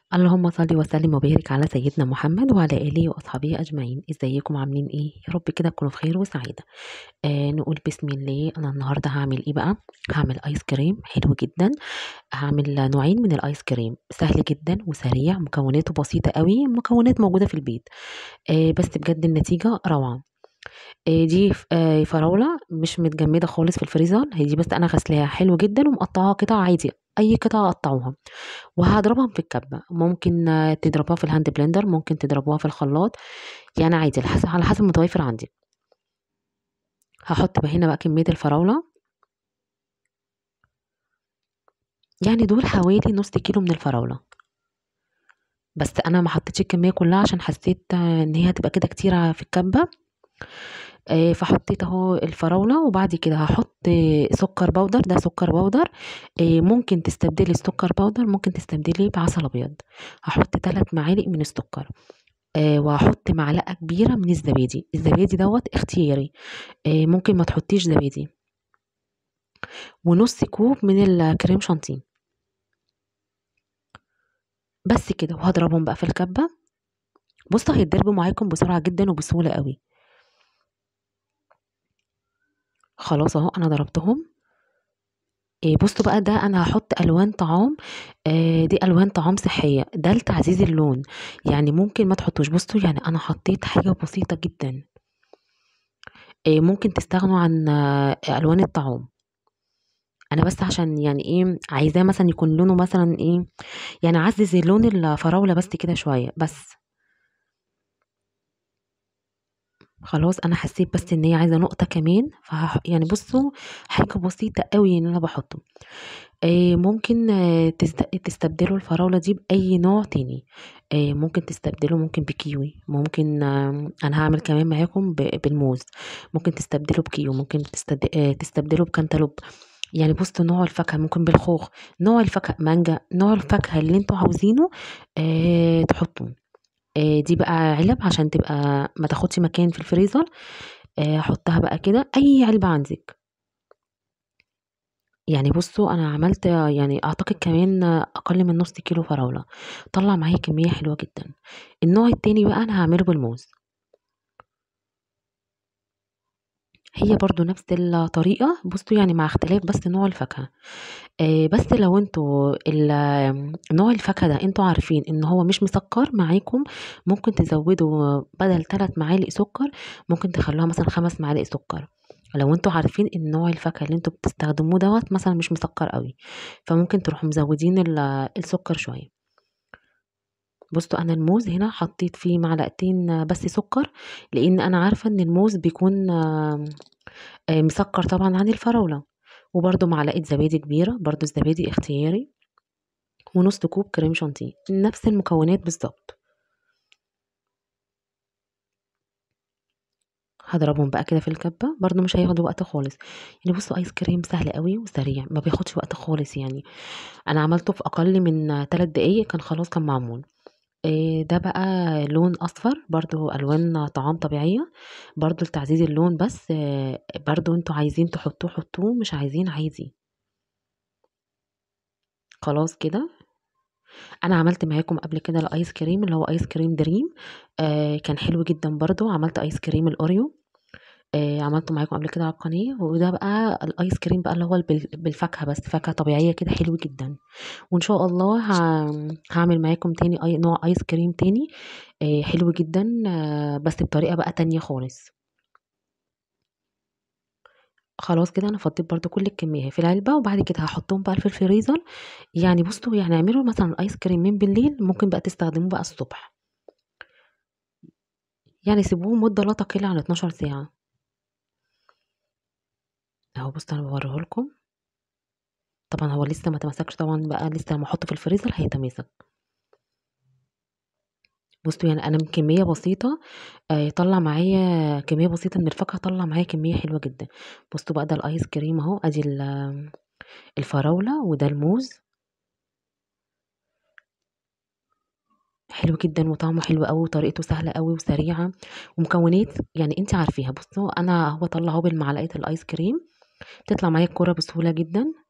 اللهم صل وسلم وبارك على سيدنا محمد وعلى آله وأصحابه أجمعين ازيكم عاملين ايه يا رب كده تكونوا في خير وسعادة آه نقول بسم الله أنا النهاردة هعمل ايه بقى هعمل آيس كريم حلو جدا هعمل نوعين من الآيس كريم سهل جدا وسريع مكوناته بسيطة قوي مكونات موجودة في البيت آه بس بجد النتيجة روعة آه دي ف- آه فراولة مش متجمدة خالص في الفريزر هي دي بس أنا غسلاها حلو جدا ومقطعاها قطع عادي أي قطعة قطعوها وهضربهم في الكبة ممكن آه، تضربوها في الهاند بلندر ممكن تضربوها في الخلاط يعني عادي على حسب على حسب متوفر عندي هحط بقى هنا بقى كمية الفراولة يعني دول حوالي نص كيلو من الفراولة بس انا ما حطيتش الكمية كلها عشان حسيت آه، ان هي هتبقى كده كتير في الكبة آه، فحطيت اهو الفراولة وبعد كده هحط آه، سكر بودر ده سكر بودر آه، ممكن تستبدلي السكر بودر ممكن تستبدلي بعسل ابيض هحط ثلاث معالق من السكر آه، وهحط معلقة كبيرة من الزبادي الزبادي دوت اختياري آه، ممكن ما تحطيش زبادي ونص كوب من الكريم شانتيه بس كده وهضربهم بقى في الكبة بصوا هيتضربوا معاكم بسرعة جدا وبسهولة قوي خلاص اهو انا ضربتهم إيه بصوا بقى ده انا هحط الوان طعام آه دي الوان طعام صحيه ده لتعزيز اللون يعني ممكن ما تحطوش بصوا يعني انا حطيت حاجه بسيطه جدا إيه ممكن تستغنوا عن آه الوان الطعام انا بس عشان يعني ايه عايزاه مثلا يكون لونه مثلا ايه يعني اعزز اللون الفراوله بس كده شويه بس خلاص انا حسيت بس ان هي عايزه نقطه كمان فهح يعني بصوا حاجه بسيطه قوي ان انا بحطه آه، ممكن آه، تست- تستبدلوا الفراولة دي بأي نوع تاني آه، ممكن تستبدلوا ممكن بكيوي ممكن آه، أنا هعمل كمان معاكم ب- بالموز ممكن تستبدلوا بكيو ممكن تستد- آه، تستبدلوا بكنتالوب يعني بصوا نوع الفاكهة ممكن بالخوخ نوع الفاكهة مانجا نوع الفاكهة اللي انتوا عاوزينه اه تحطوه آه، دي بقى علب عشان تبقى ما تاخدش مكان في الفريزر آه، حطها بقى كده أي علبة عندك يعني بصوا انا عملت يعني اعتقد كمان اقل من نص كيلو فراولة طلع معايا كمية حلوة جدا النوع التاني بقى انا هعمله بالموز هي برضو نفس الطريقة بصوا يعني مع اختلاف بس نوع الفاكهة آه بس لو انتوا ال- نوع الفاكهة ده انتوا عارفين ان هو مش مسكر معاكم ممكن تزودوا بدل 3 معالق سكر ممكن تخلوها مثلا خمس معالق سكر لو انتوا عارفين ان نوع الفاكهة اللي انتوا بتستخدموه دوت مثلا مش مسكر قوي فممكن تروحوا مزودين ال- السكر شوية بصوا انا الموز هنا حطيت فيه معلقتين بس سكر لان انا عارفة ان الموز بيكون آه، آه، مسكر طبعا عن الفراولة وبرده معلقة زبادي كبيرة برضو الزبادي اختياري ونص كوب كريم شانتيه نفس المكونات بالظبط هضربهم بقى كده في الكبة برضو مش هياخدوا وقت خالص يعني بصوا ايس كريم سهل قوي وسريع ما بياخدش وقت خالص يعني انا عملته في اقل من 3 دقايق كان خلاص كان معمول إيه ده بقى لون اصفر برضو الوان طعام طبيعيه برضو لتعزيز اللون بس آه، برضو انتوا عايزين تحطوه حطوه مش عايزين عادي خلاص كده انا عملت معاكم قبل كده الايس كريم اللي هو ايس كريم دريم آه كان حلو جدا برضو عملت ايس كريم الاوريو آه عملته معاكم قبل كده على القناه وده بقى الايس كريم بقى اللي هو بال- بالفاكهه بس فاكهه طبيعيه كده حلو جدا وان شاء الله ه- هعمل معاكم تاني اي نوع ايس كريم تاني آه حلو جدا آه بس بطريقه بقى تانية خالص خلاص كده انا فضيت برضو كل الكميه في العلبه وبعد كده هحطهم بقى في الفريزر يعني بصوا يعني اعملوا مثلا الايس كريم من بالليل ممكن بقى تستخدموه بقى الصبح يعني سيبوه مده لا تقل عن 12 ساعه اهو بصوا انا بوريه لكم طبعا هو لسه ما تمسكش طبعا بقى لسه لما احطه في الفريزر هيتماسك بصوا يعني انا من كميه بسيطه آه، طلع معايا كميه بسيطه من الفاكهه طلع معايا كميه حلوه جدا بصوا بقى ده الايس كريم اهو ادي ال- الفراوله وده الموز حلو جدا وطعمه حلو قوي وطريقته سهله قوي وسريعه ومكونات يعني انت عارفيها بصوا انا هو طلع اهو بالمعلقه الايس كريم تطلع معايا الكوره بسهوله جدا